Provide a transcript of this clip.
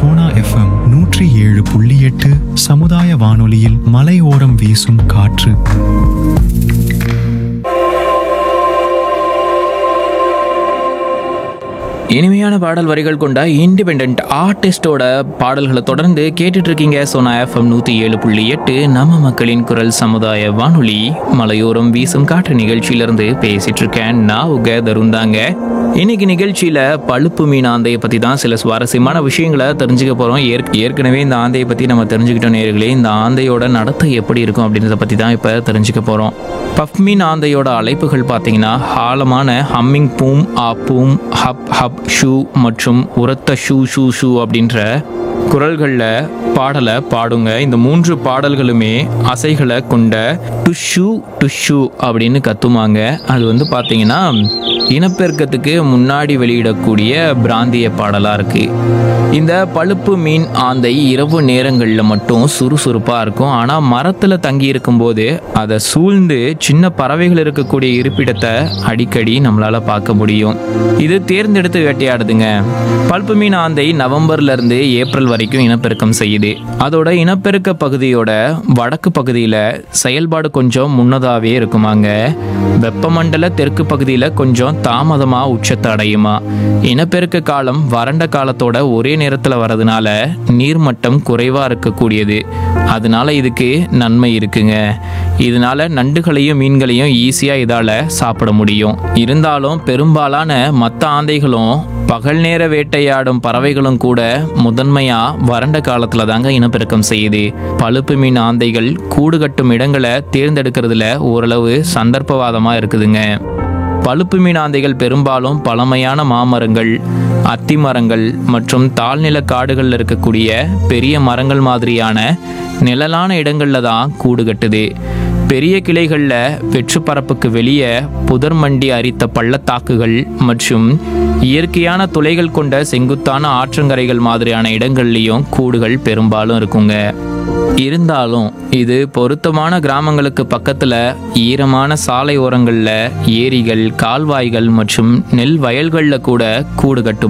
Sona FM நூற்றி ஏழு புள்ளி எட்டு சமுதாய வானொலியில் மலையோரம் வீசும் காற்று இனிமையான பாடல் வரிகள் கொண்ட இண்டிபெண்ட் ஆர்டிஸ்டோட பாடல்களை தொடர்ந்து கேட்டுட்டு இருக்கீங்க சோனா எஃப்எம் நூற்றி ஏழு புள்ளி எட்டு நம்ம மக்களின் குரல் சமுதாய வானொலி மலையோரம் வீசும் காற்று நிகழ்ச்சியிலிருந்து பேசிட்டு இருக்கேன் நான் உக தருந்தாங்க இன்னைக்கு நிகழ்ச்சியில பழுப்பு மீன் ஆந்தையை பத்தி தான் சில சுவாரஸ்யமான விஷயங்களை தெரிஞ்சுக்க போறோம் ஏற்க- ஏற்கனவே இந்த ஆந்தையை பத்தி நம்ம தெரிஞ்சுக்கிட்டோம் நேர்களே இந்த ஆந்தையோட நடத்தை எப்படி இருக்கும் அப்படின்றத பத்தி தான் இப்ப தெரிஞ்சுக்க போறோம் பஃப் மீன் ஆந்தையோட அழைப்புகள் பார்த்தீங்கன்னா ஆழமான ஹம்மிங் பூம் ஆ பூம் ஹப் ஹப் ஷூ மற்றும் உரத்த ஷூ ஷூ ஷூ அப்படின்ற குரல்களில் பாடலை பாடுங்க இந்த மூன்று பாடல்களுமே அசைகளை கொண்ட டுஷு டுஷு அப்படின்னு கத்துமாங்க அது வந்து பார்த்தீங்கன்னா இனப்பெருக்கத்துக்கு முன்னாடி வெளியிடக்கூடிய பிராந்திய பாடலாக இருக்கு இந்த பழுப்பு மீன் ஆந்தை இரவு நேரங்களில் மட்டும் சுறுசுறுப்பாக இருக்கும் ஆனால் மரத்தில் தங்கி இருக்கும்போது அதை சூழ்ந்து சின்ன பறவைகள் இருக்கக்கூடிய இருப்பிடத்தை அடிக்கடி நம்மளால பார்க்க முடியும் இது தேர்ந்தெடுத்து வேட்டையாடுதுங்க பழுப்பு மீன் ஆந்தை நவம்பர்ல இருந்து ஏப்ரல் வரைக்கும் இனப்பெருக்கம் செய்யுது அதோட இனப்பெருக்க பகுதியோட வடக்கு பகுதியில் செயல்பாடு கொஞ்சம் முன்னதாகவே இருக்குமாங்க வெப்பமண்டல தெற்கு பகுதியில் கொஞ்சம் தாமதமாக உச்சத்தை அடையுமா இனப்பெருக்க காலம் வறண்ட காலத்தோட ஒரே நேரத்தில் வரதுனால நீர்மட்டம் குறைவாக இருக்கக்கூடியது அதனால இதுக்கு நன்மை இருக்குங்க இதனால நண்டுகளையும் மீன்களையும் ஈஸியாக இதால் சாப்பிட முடியும் இருந்தாலும் பெரும்பாலான மற்ற ஆந்தைகளும் பகல் நேர வேட்டையாடும் பறவைகளும் கூட முதன்மையா வறண்ட காலத்துல தாங்க இனப்பெருக்கம் செய்யுது பழுப்பு மீன் ஆந்தைகள் கூடு கட்டும் இடங்களை தேர்ந்தெடுக்கிறதுல ஓரளவு சந்தர்ப்பவாதமா இருக்குதுங்க பழுப்பு மீன் ஆந்தைகள் பெரும்பாலும் பழமையான மாமரங்கள் அத்தி மரங்கள் மற்றும் தாழ்நில காடுகளில் இருக்கக்கூடிய பெரிய மரங்கள் மாதிரியான நிழலான இடங்கள்ல தான் கூடு கட்டுது பெரிய கிளைகளில் வெற்று பரப்புக்கு வெளியே புதர் மண்டி அரித்த பள்ளத்தாக்குகள் மற்றும் இயற்கையான துளைகள் கொண்ட செங்குத்தான ஆற்றங்கரைகள் மாதிரியான இடங்கள்லையும் கூடுகள் பெரும்பாலும் இருக்குங்க இருந்தாலும் இது பொருத்தமான கிராமங்களுக்கு பக்கத்துல ஈரமான சாலை ஓரங்கள்ல ஏரிகள் கால்வாய்கள் மற்றும் நெல் வயல்கள்ல கூட கூடு கட்டும்